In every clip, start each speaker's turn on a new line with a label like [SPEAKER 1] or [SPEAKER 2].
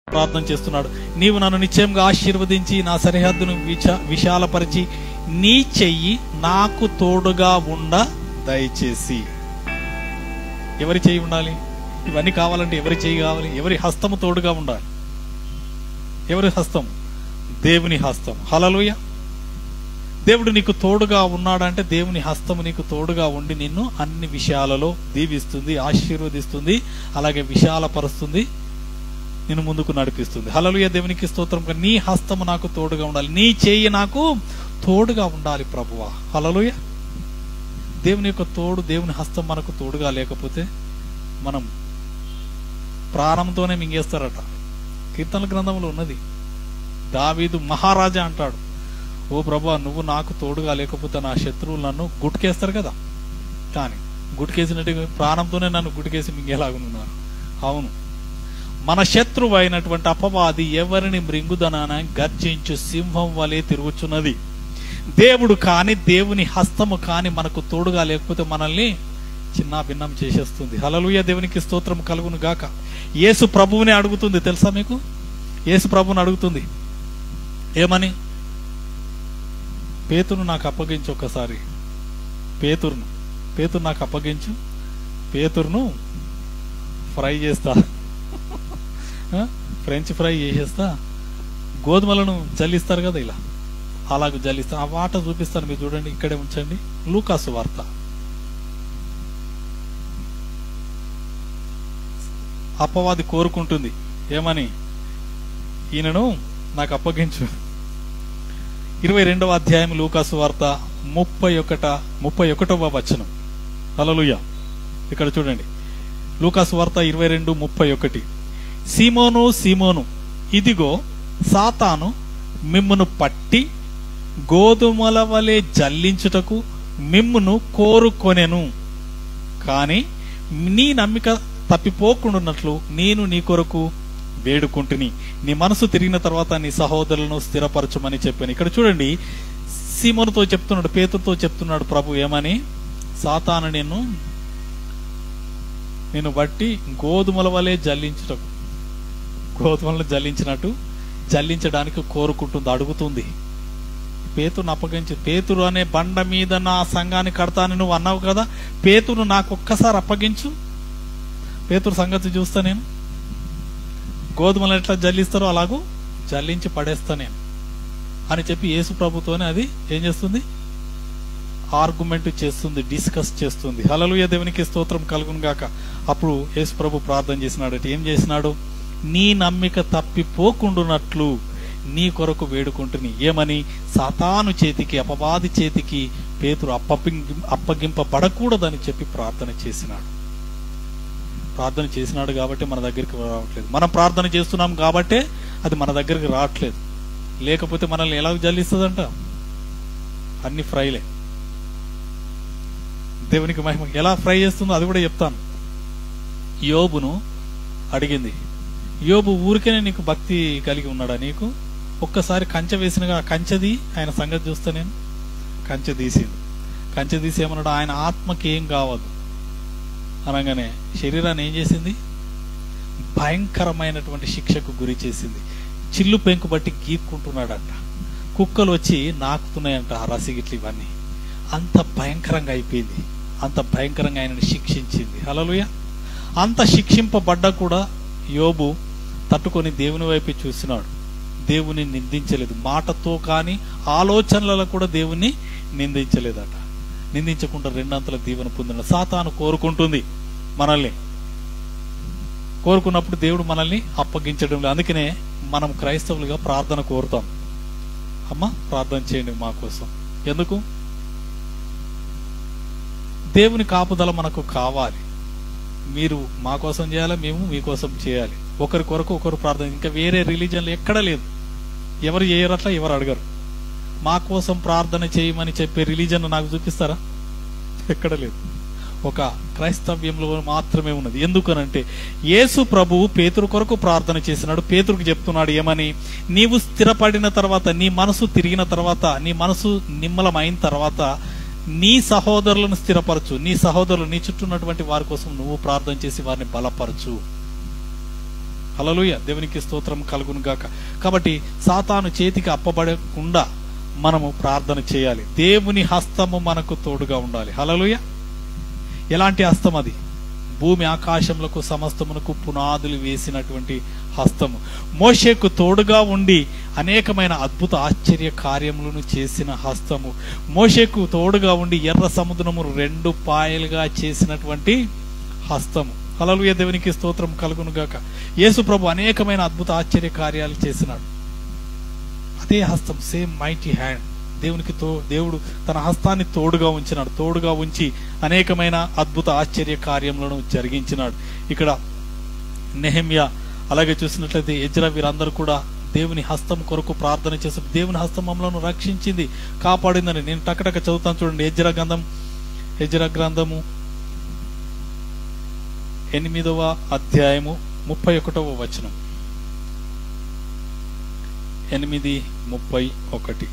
[SPEAKER 1] ప్రార్థన చేస్తున్నాడు నీవు నన్ను నిశ్చయంగా ఆశీర్వదించి నా సరిహద్దును విచ విశాలపరిచి నీ చెయ్యి నాకు తోడుగా ఉండ దయచేసి ఎవరి చెయ్యి ఉండాలి ఇవన్నీ కావాలంటే ఎవరి చెయ్యి కావాలి ఎవరి హస్తము తోడుగా ఉండాలి ఎవరి హస్తం దేవుని హస్తం హలలుయ దేవుడు నీకు తోడుగా ఉన్నాడంటే దేవుని హస్తము నీకు తోడుగా ఉండి నిన్ను అన్ని విషయాలలో దీవిస్తుంది ఆశీర్వదిస్తుంది అలాగే విశాలపరుస్తుంది నిన్ను ముందుకు నడిపిస్తుంది హలలుయ దేవునికి స్తోత్రం నీ హస్తము నాకు తోడుగా ఉండాలి నీ చేయి నాకు తోడుగా ఉండాలి ప్రభువా హలలుయ దేవుని యొక్క తోడు దేవుని హస్తం మనకు తోడుగా లేకపోతే మనం ప్రాణంతోనే మింగేస్తారట కీర్తనల గ్రంథంలో ఉన్నది దావీదు మహారాజా అంటాడు ఓ ప్రభా నువ్వు నాకు తోడుగా లేకపోతే నా శత్రువులు నన్ను గుట్కేస్తారు కదా కానీ గుట్కేసినట్టు ప్రాణంతోనే నన్ను గుట్కేసి మింగేలాగున్నారు అవును మన శత్రువు అయినటువంటి అపవాది ఎవరిని మృంగుదనాన గర్జించు సింహం వలె తిరుగుచున్నది దేవుడు కాని దేవుని హస్తము కాని మనకు తోడుగా లేకపోతే మనల్ని చిన్న భిన్నం చేసేస్తుంది హలలుయ దేవునికి స్తోత్రం కలుగును గాక యేసు ప్రభువుని అడుగుతుంది తెలుసా మీకు యేసు ప్రభువుని అడుగుతుంది ఏమని పేతును నాకు అప్పగించు ఒక్కసారి పేతురును పేతురు నాకు అప్పగించు పేతురును ఫ్రై చేస్తా ఆ? ఫ్రెంచ్ ఫ్రై చేసేస్తా గోధుమలను జల్లిస్తారు కదా ఇలా అలాగ జల్లిస్తా ఆ వాట చూపిస్తాను మీరు చూడండి ఇక్కడే ఉంచండి లూకాసు వార్త అప్పవాది కోరుకుంటుంది ఏమని ఈయనను నాకు అప్పగించు ఇరవై రెండవ అధ్యాయం లూకాసు వార్త ముప్పై ఒకట ముప్పై ఒకటవ వచనం హల్లెలూయ ఇక్కడ చూడండి లూకాసు వార్త ఇరవై రెండు ముప్పై ఒకటి సీమోను సీమోను ఇదిగో సాతాను మిమ్మును పట్టి గోధుమల వలె జల్లించుటకు మిమ్మును కోరుకొనెను కాని నీ నమ్మిక తప్పిపోకుండాన్నట్లు నేను నీ కొరకు వేడుకుంటుని నీ మనసు తిరిగిన తర్వాత నీ సహోదరులను స్థిరపరచమని చెప్పాను ఇక్కడ చూడండి సీమోనుతో చెప్తున్నాడు పేతుతో చెప్తున్నాడు ప్రభు ఏమని సాతాను నేను నేను బట్టి గోధుమల వలె జల్లించుటకు గోధుమలను జల్లించినట్టు జల్లించడానికి కోరుకుంటుంది అడుగుతుంది పేతురును అప్పగించి పేతురు అనే బండ మీద నా సంఘాన్ని కడతానని నువ్వు అన్నావు కదా పేతురు నాకు ఒక్కసారి అప్పగించు పేతురు సంగతి చూస్తా నేను గోధుమలు ఎట్లా జల్లిస్తారో అలాగూ జల్లించి పడేస్తా నేను అని చెప్పి యేసు ప్రభుతోనే అది ఏం చేస్తుంది ఆర్గ్యుమెంట్ చేస్తుంది డిస్కస్ చేస్తుంది హలలుయ దేవునికి స్తోత్రం కలుగును గాక అప్పుడు యేసు ప్రభు ప్రార్థన చేసినాడు ఏం చేసినాడు నీ నమ్మిక తప్పిపోకుండునట్లు నీ కొరకు వేడుకుంటుని ఏమని సాతాను చేతికి అపవాది చేతికి పేతురు అప్పగింగి అప్పగింపబడకూడదని చెప్పి ప్రార్థన చేసినాడు ప్రార్థన చేసినాడు కాబట్టి మన దగ్గరికి రావట్లేదు మనం ప్రార్థన చేస్తున్నాం కాబట్టే అది మన దగ్గరికి రావట్లేదు లేకపోతే మనల్ని ఎలా జల్లిస్తుందంట అన్ని ఫ్రైలే దేవునికి మహిమ ఎలా ఫ్రై చేస్తుందో అది కూడా చెప్తాను యోబును అడిగింది యోబు ఊరికేనే నీకు భక్తి కలిగి ఉన్నాడా నీకు ఒక్కసారి కంచె వేసినగా కంచెది ఆయన సంగతి చూస్తే నేను కంచె తీసింది కంచె తీసి ఏమన్నాడు ఆయన ఆత్మకి ఏం కావద్దు అనగానే శరీరాన్ని ఏం చేసింది భయంకరమైనటువంటి శిక్షకు గురి చేసింది చిల్లు పెంకు బట్టి గీక్కుంటున్నాడంట కుక్కలు వచ్చి నాకుతున్నాయంట ఆ రసిగిట్లు ఇవన్నీ అంత భయంకరంగా అయిపోయింది అంత భయంకరంగా ఆయనని శిక్షించింది హలలుయ అంత శిక్షింపబడ్డా కూడా యోబు తట్టుకొని దేవుని వైపు చూసినాడు దేవుని నిందించలేదు మాటతో కానీ ఆలోచనలలో కూడా దేవుని నిందించలేదట నిందించకుండా రెండంతల దీవెన పొందిన సాతాను కోరుకుంటుంది మనల్ని కోరుకున్నప్పుడు దేవుడు మనల్ని అప్పగించడం లేదు అందుకనే మనం క్రైస్తవులుగా ప్రార్థన కోరుతాం అమ్మ ప్రార్థన చేయండి మా కోసం ఎందుకు దేవుని కాపుదల మనకు కావాలి మీరు మా కోసం చేయాలి మేము మీకోసం చేయాలి ఒకరి కొరకు ఒకరు ప్రార్థన ఇంకా వేరే రిలీజన్లు ఎక్కడ లేదు ఎవరు చేయరు అట్లా ఎవరు అడగరు మా కోసం ప్రార్థన చేయమని చెప్పే రిలీజన్ నాకు చూపిస్తారా ఎక్కడ లేదు ఒక క్రైస్తవ్యంలో మాత్రమే ఉన్నది ఎందుకనంటే యేసు ప్రభువు పేతురు కొరకు ప్రార్థన చేసినాడు పేతురుకు చెప్తున్నాడు ఏమని నీవు స్థిరపడిన తర్వాత నీ మనసు తిరిగిన తర్వాత నీ మనసు నిమ్మలమైన తర్వాత నీ సహోదరులను స్థిరపరచు నీ సహోదరులు నీ చుట్టూ ఉన్నటువంటి వారి కోసం నువ్వు ప్రార్థన చేసి వారిని బలపరచు హలలుయ దేవునికి స్తోత్రం కలుగును గాక కాబట్టి సాతాను చేతికి అప్పబడకుండా మనము ప్రార్థన చేయాలి దేవుని హస్తము మనకు తోడుగా ఉండాలి హలలుయ ఎలాంటి హస్తం అది భూమి ఆకాశములకు సమస్తమునకు పునాదులు వేసినటువంటి హస్తము మోషేకు తోడుగా ఉండి అనేకమైన అద్భుత ఆశ్చర్య కార్యములను చేసిన హస్తము మోషేకు తోడుగా ఉండి ఎర్ర సముద్రము రెండు పాయలుగా చేసినటువంటి హస్తము హలలుయ దేవునికి స్తోత్రం కలుగును గాక యేసు ప్రభు అనేకమైన అద్భుత ఆశ్చర్య కార్యాలు చేసినాడు అదే హస్తం సేమ్ మైటీ హ్యాండ్ దేవునికి తో దేవుడు తన హస్తాన్ని తోడుగా ఉంచినాడు తోడుగా ఉంచి అనేకమైన అద్భుత ఆశ్చర్య కార్యములను జరిగించినాడు ఇక్కడ నెహమ్య అలాగే చూసినట్లయితే ఎజ్రా వీరందరూ కూడా దేవుని హస్తం కొరకు ప్రార్థన చేసి దేవుని హస్తం మమ్మలను రక్షించింది కాపాడిందని నేను టకటక చదువుతాను చూడండి ఎజ్రా గ్రంథం ఎజ్రా గ్రంథము ఎనిమిదవ అధ్యాయము ముప్పై ఒకటవ వచనం ఎనిమిది ముప్పై ఒకటి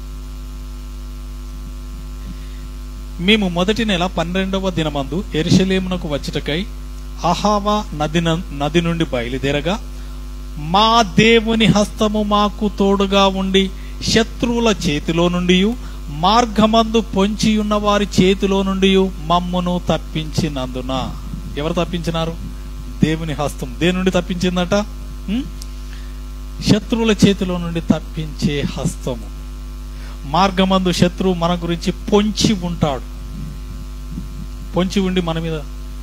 [SPEAKER 1] మేము మొదటి నెల పన్నెండవ దినమందు ఎరుషలేమునకు వచ్చుటకై అహావా నది న- నది నుండి బయలుదేరగా మా దేవుని హస్తము మాకు తోడుగా ఉండి శత్రువుల చేతిలో నుండి మార్గమందు పొంచి ఉన్న వారి చేతిలో నుండి మమ్మును తప్పించినందున ఎవరు తప్పించినారు దేవుని హస్తం దేని నుండి తప్పించిందట ఉం? శత్రువుల చేతిలో నుండి తప్పించే హస్తము మార్గమందు శత్రువు మన గురించి పొంచి ఉంటాడు పొంచి ఉండి మన మీద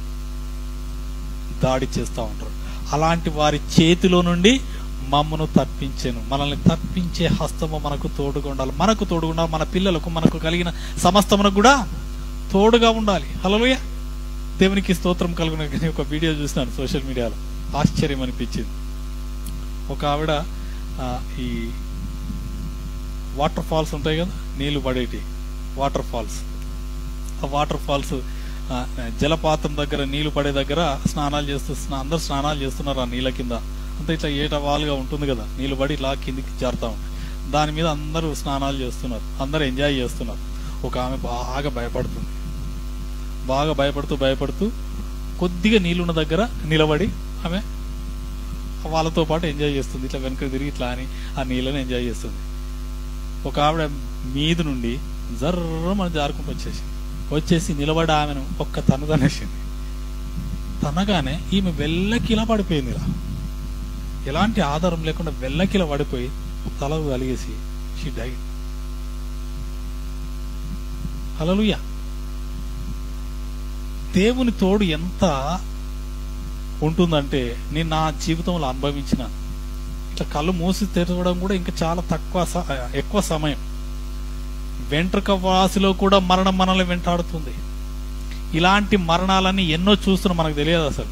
[SPEAKER 1] దాడి చేస్తూ ఉంటారు అలాంటి వారి చేతిలో నుండి మమ్మను తప్పించాను మనల్ని తప్పించే హస్తము మనకు తోడుగా ఉండాలి మనకు తోడుగా ఉండాలి మన పిల్లలకు మనకు కలిగిన సమస్తమునకు కూడా తోడుగా ఉండాలి హలోయ దేవునికి స్తోత్రం కలుగున ఒక వీడియో చూసినాను సోషల్ మీడియాలో ఆశ్చర్యం అనిపించింది ఒక ఆవిడ ఆ, ఈ వాటర్ ఫాల్స్ ఉంటాయి కదా నీళ్లు పడేటి వాటర్ ఫాల్స్ ఆ వాటర్ ఫాల్స్ ఆ, జలపాతం దగ్గర నీళ్లు పడే దగ్గర స్నానాలు చేస్తూ స్నా- అందరు స్నానాలు చేస్తున్నారు ఆ నీళ్ళ కింద అంతా ఇట్లా ఏట వాలుగా ఉంటుంది కదా నీళ్లు పడి ఇలా కిందికి జారుతా ఉంటాయి దాని మీద అందరూ స్నానాలు చేస్తున్నారు అందరూ ఎంజాయ్ చేస్తున్నారు ఒక ఆమె బాగా భయపడుతుంది బాగా భయపడుతూ భయపడుతూ కొద్దిగా నీళ్ళున్న దగ్గర నిలబడి ఆమె వాళ్ళతో పాటు ఎంజాయ్ చేస్తుంది ఇట్లా వెనక తిరిగి ఇట్లా అని ఆ నీళ్ళని ఎంజాయ్ చేస్తుంది ఒక ఆవిడ మీద నుండి జర్ర మన జారుకుంటూ వచ్చేసి వచ్చేసి నిలబడి ఆమెను ఒక్క తను తనేసింది తనగానే ఈమె వెల్లకిలా పడిపోయింది ఇలా ఎలాంటి ఆధారం లేకుండా వెల్లకిలా పడిపోయి తల కలిగేసి షీ డై హలలుయ దేవుని తోడు ఎంత ఉంటుందంటే నేను నా జీవితంలో అనుభవించిన ఇట్లా కళ్ళు మూసి తెరవడం కూడా ఇంకా చాలా తక్కువ స- ఎక్కువ సమయం వెంట్రుక వాసిలో కూడా మరణం మనల్ని వెంటాడుతుంది ఇలాంటి మరణాలని ఎన్నో చూస్తున్నాం మనకు తెలియదు అసలు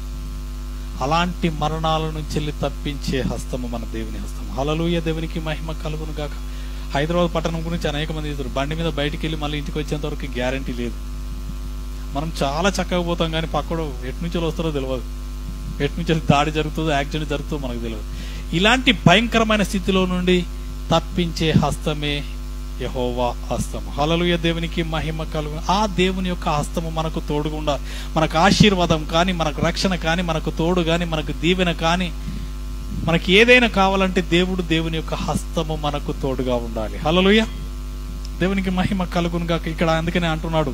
[SPEAKER 1] అలాంటి మరణాల నుంచి వెళ్ళి తప్పించే హస్తము మన దేవుని హస్తము హలలుయ దేవునికి మహిమ కలుగును గాక హైదరాబాద్ పట్టణం గురించి అనేక మంది చెప్తారు బండి మీద బయటికి వెళ్ళి మళ్ళీ ఇంటికి వచ్చేంత వరకు గ్యారంటీ లేదు మనం చాలా చక్కగా పోతాం కానీ పక్కడు ఎటు నుంచి వస్తారో తెలియదు ఎటు నుంచి దాడి జరుగుతుందో యాక్సిడెంట్ జరుగుతుందో మనకు తెలియదు ఇలాంటి భయంకరమైన స్థితిలో నుండి తప్పించే హస్తమే యహోవా హస్తము హలలుయ దేవునికి మహిమ కలుగు ఆ దేవుని యొక్క హస్తము మనకు తోడుగా ఉండాలి మనకు ఆశీర్వాదం కానీ మనకు రక్షణ కానీ మనకు తోడు కానీ మనకు దీవెన కానీ మనకి ఏదైనా కావాలంటే దేవుడు దేవుని యొక్క హస్తము మనకు తోడుగా ఉండాలి హలలుయ దేవునికి మహిమ కలుగును గాక ఇక్కడ అందుకనే అంటున్నాడు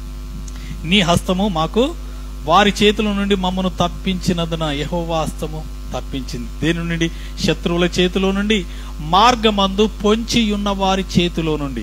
[SPEAKER 1] నీ హస్తము మాకు వారి చేతుల నుండి మమ్మను తప్పించినందున యెహోవా హస్తము తప్పించింది దేని నుండి శత్రువుల చేతిలో నుండి మార్గమందు పొంచి ఉన్న వారి చేతిలో నుండి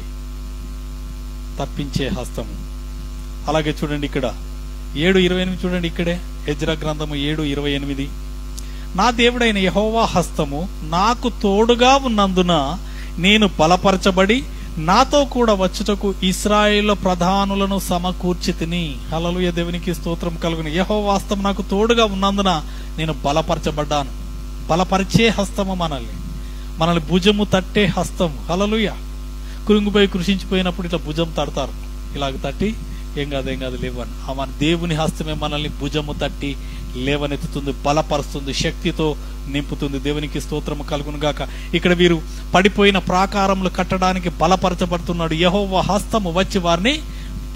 [SPEAKER 1] తప్పించే హస్తము అలాగే చూడండి ఇక్కడ ఏడు ఇరవై ఎనిమిది చూడండి ఇక్కడే ఎజ్రా గ్రంథము ఏడు ఇరవై ఎనిమిది నా దేవుడైన యహోవా హస్తము నాకు తోడుగా ఉన్నందున నేను బలపరచబడి నాతో కూడా వచ్చుటకు ఇస్రాయేల్ ప్రధానులను సమకూర్చి తిని హలలుయ దేవునికి స్తోత్రం కలుగుని యహోవా హస్తం నాకు తోడుగా ఉన్నందున నేను బలపరచబడ్డాను బలపరిచే హస్తము మనల్ని మనల్ని భుజము తట్టే హస్తం హలలుయ కృంగిపోయి కృషించిపోయినప్పుడు ఇట్లా భుజం తడతారు ఇలాగ తట్టి ఏం కాదు ఏం కాదు లేవని ఆ మన దేవుని హస్తమే మనల్ని భుజము తట్టి లేవనెత్తుతుంది బలపరుస్తుంది శక్తితో నింపుతుంది దేవునికి స్తోత్రము కలుగును గాక ఇక్కడ వీరు పడిపోయిన ప్రాకారములు కట్టడానికి బలపరచబడుతున్నాడు యహోవ హస్తము వచ్చి వారిని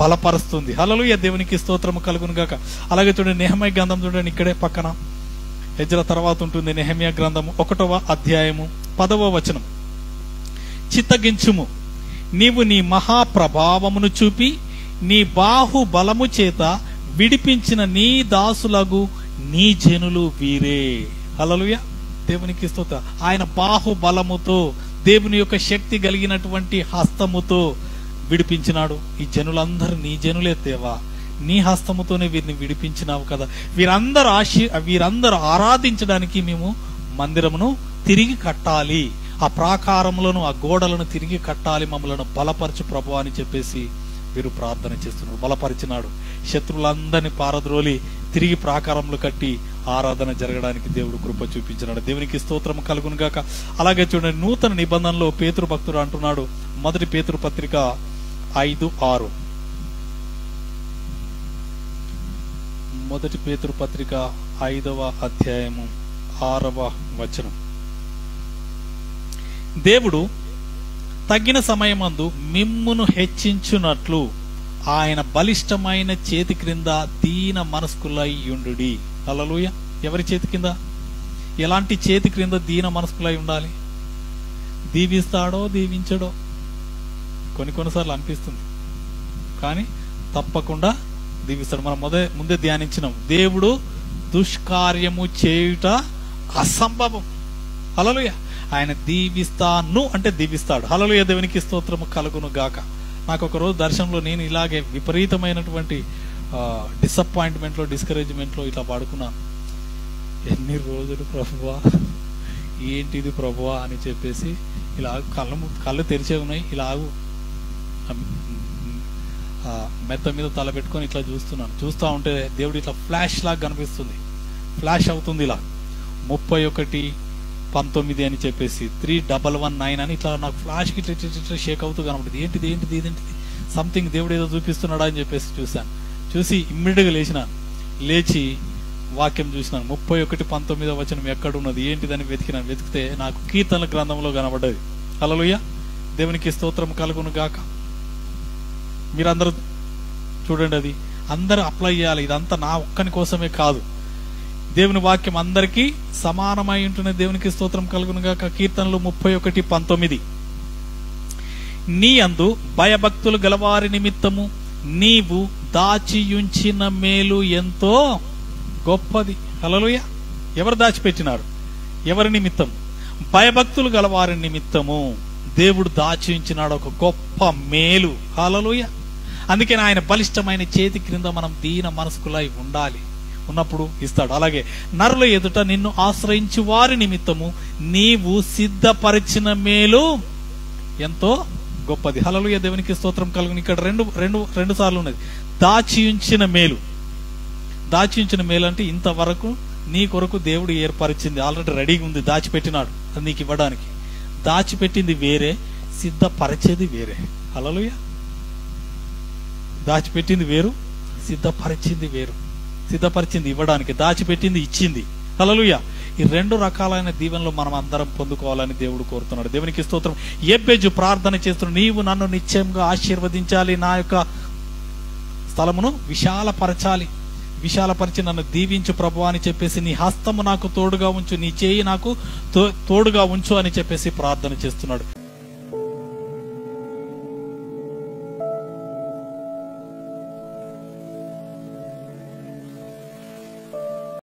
[SPEAKER 1] బలపరుస్తుంది హలలుయ దేవునికి స్తోత్రము కలుగును గాక అలాగే చూడండి నేహమయ గంధం చూడండి ఇక్కడే పక్కన ఎజ్ర తర్వాత ఉంటుంది నెహమియా గ్రంథము ఒకటవ అధ్యాయము పదవ వచనం చిత్తగించుము నీవు నీ మహాప్రభావమును చూపి నీ బాహు బలము చేత విడిపించిన నీ దాసులగు నీ జనులు వీరే హల్లెలూయా దేవునికి స్తోత్ర ఆయన బాహు బలముతో దేవుని యొక్క శక్తి కలిగినటువంటి హస్తముతో విడిపించినాడు ఈ జనులందరూ నీ జనులే దేవా నీ హస్తముతోనే వీరిని విడిపించినావు కదా వీరందరూ ఆశీ వీరందరూ ఆరాధించడానికి మేము మందిరమును తిరిగి కట్టాలి ఆ ప్రాకారములను ఆ గోడలను తిరిగి కట్టాలి మమ్మలను బలపరచు ప్రభు అని చెప్పేసి వీరు ప్రార్థన చేస్తున్నారు బలపరిచినాడు శత్రువులందరినీ పారద్రోలి తిరిగి ప్రాకారములు కట్టి ఆరాధన జరగడానికి దేవుడు కృప చూపించినాడు దేవునికి స్తోత్రం కలుగును గాక అలాగే చూడండి నూతన నిబంధనలో పేతురు భక్తుడు అంటున్నాడు మొదటి పేతురు పత్రిక ఐదు ఆరు మొదటి పేతురు పత్రిక ఐదవ అధ్యాయము ఆరవ వచనం దేవుడు తగిన సమయమందు మిమ్మును హెచ్చించునట్లు ఆయన బలిష్టమైన చేతి క్రింద దీన మనస్కులై యుండుడి హల్లెలూయ ఎవరి చేతి కింద ఎలాంటి చేతి క్రింద దీన మనస్కులై ఉండాలి దీవిస్తాడో దీవించడో కొన్ని కొన్నిసార్లు అనిపిస్తుంది కానీ తప్పకుండా దీవిస్తాడు మనం మొదే ముందే ధ్యానించినాం దేవుడు దుష్కార్యము చేయుట అసంభవం హలలుయ ఆయన దీవిస్తాను అంటే దీవిస్తాడు హలలుయ దేవునికి స్తోత్రము కలుగును గాక నాకు ఒక రోజు దర్శనంలో నేను ఇలాగే విపరీతమైనటువంటి డిసప్పాయింట్మెంట్ లో డిస్కరేజ్మెంట్ లో ఇట్లా పడుకున్నాను ఎన్ని రోజులు ప్రభువా ఏంటిది ప్రభువా అని చెప్పేసి ఇలా కళ్ళు ము- కళ్ళు తెరిచే ఉన్నాయి ఇలాగు ఆ మెత్త మీద తల పెట్టుకొని ఇట్లా చూస్తున్నాను చూస్తా ఉంటే దేవుడు ఇట్లా ఫ్లాష్ లాగా కనిపిస్తుంది ఫ్లాష్ అవుతుంది ఇలా ముప్పై ఒకటి పంతొమ్మిది అని చెప్పేసి త్రీ డబల్ వన్ నైన్ అని ఇట్లా నాకు ఫ్లాష్ కి ఇట్లా ఇట్లా ఇట్లా షేక్ అవుతూ కనబడుతుంది ఏంటిది ఏంటిది ఏంటిది సంథింగ్ దేవుడు ఏదో చూపిస్తున్నాడా అని చెప్పేసి చూశాను చూసి ఇమ్మీడియట్ గా లేచినాను లేచి వాక్యం చూసినాను ముప్పై ఒకటి పంతొమ్మిదో వచనం ఎక్కడ ఉన్నది ఏంటిదని వెతికినాను వెతికితే నాకు కీర్తనల గ్రంథంలో కనబడ్డది హల్లెలూయా దేవునికి స్తోత్రం కలుగును గాక మీరందరూ చూడండి అది అందరూ అప్లై చేయాలి ఇదంతా నా ఒక్కని కోసమే కాదు దేవుని వాక్యం అందరికీ సమానమై ఉంటున్న దేవునికి స్తోత్రం కలుగును గాక కీర్తనలు ముప్పై ఒకటి పంతొమ్మిది నీ అందు భయభక్తులు గలవారి నిమిత్తము నీవు దాచియుంచిన మేలు ఎంతో గొప్పది హలలుయ ఎవరు దాచిపెట్టినారు ఎవరి నిమిత్తం భయభక్తులు గలవారి నిమిత్తము దేవుడు దాచి ఉంచినాడు ఒక గొప్ప మేలు హలలుయ అందుకే ఆయన బలిష్టమైన చేతి క్రింద మనం దీన మనస్కులై ఉండాలి ఉన్నప్పుడు ఇస్తాడు అలాగే నరుల ఎదుట నిన్ను ఆశ్రయించి వారి నిమిత్తము నీవు సిద్ధపరిచిన మేలు ఎంతో గొప్పది హలలుయ దేవునికి స్తోత్రం కలుగుని ఇక్కడ రెండు రెండు రెండు సార్లు ఉన్నది దాచి ఉంచిన మేలు దాచి ఉంచిన మేలు అంటే ఇంతవరకు నీ కొరకు దేవుడు ఏర్పరిచింది ఆల్రెడీ రెడీగా ఉంది దాచిపెట్టినాడు అది నీకు ఇవ్వడానికి దాచిపెట్టింది వేరే సిద్ధపరిచేది వేరే హలలుయ దాచిపెట్టింది వేరు సిద్ధపరిచింది వేరు సిద్ధపరిచింది ఇవ్వడానికి దాచిపెట్టింది ఇచ్చింది హలలుయ ఈ రెండు రకాలైన దీవెనలు మనం అందరం పొందుకోవాలని దేవుడు కోరుతున్నాడు దేవునికి స్తోత్రం ఏ పేజు ప్రార్థన చేస్తున్నాడు నీవు నన్ను నిశ్చయంగా ఆశీర్వదించాలి నా యొక్క స్థలమును విశాలపరచాలి విశాలపరిచి నన్ను దీవించు ప్రభు అని చెప్పేసి నీ హస్తము నాకు తోడుగా ఉంచు నీ చేయి నాకు తో- తోడుగా ఉంచు అని చెప్పేసి ప్రార్థన చేస్తున్నాడు